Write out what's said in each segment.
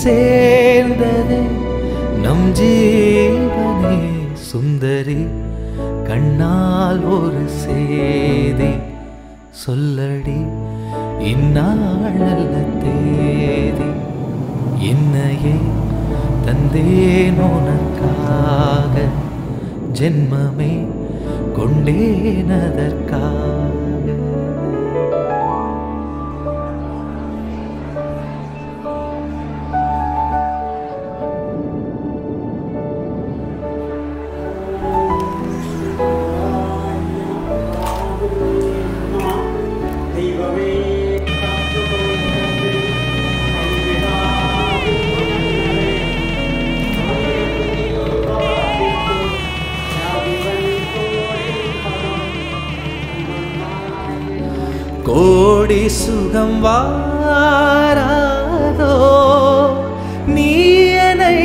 சேர்ந்தது நம் ஜீவனே சுந்தரி கண்ணால் ஒரு சேதி சொல்லடி இந்நாளல்ல தேதி என்னையே தந்தேன் உனக்காக ஜென்மமே கொண்டேன் அதற்காக தெய்வமே கோடி சுகம் வாராதோ நீ என்னை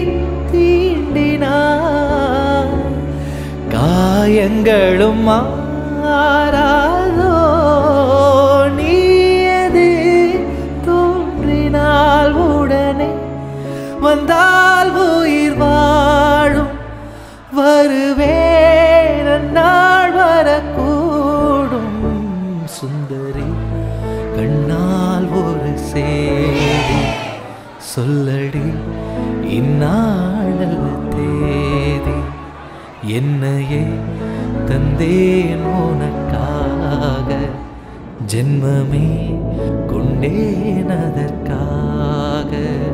தீண்டினாய் காயங்களும் மாறாதோ நீ எது தோன்றினால் உடனே வந்தால் உயிர் வாழும் வருவேன் நாள் வரக்கூடும் சுந்தரி கண்ணால் ஒரு சேதி சொல்லடி இந்நாளல்ல தேதி என்னையே தந்தேன் உனக்காக ஜென்மமே கொண்டேன் அதற்காக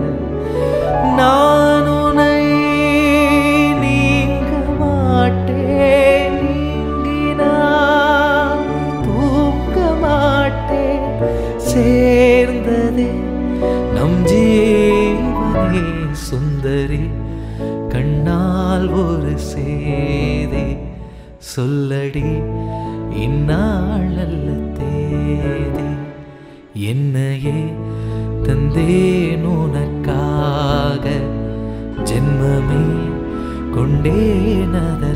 நான் உன்னை நீங்க மாட்டேன் நீங்கினால் தூங்க மாட்டேன் சேர்ந்ததே நம் ஜீவனே சுந்தரி கண்ணால் ஒரு சேதி சொல்லடி இந்நாளல்ல தேதி என்னையே தந்தேன் உனக்காக ஜென்மமே கொண்டேன் அதற்காக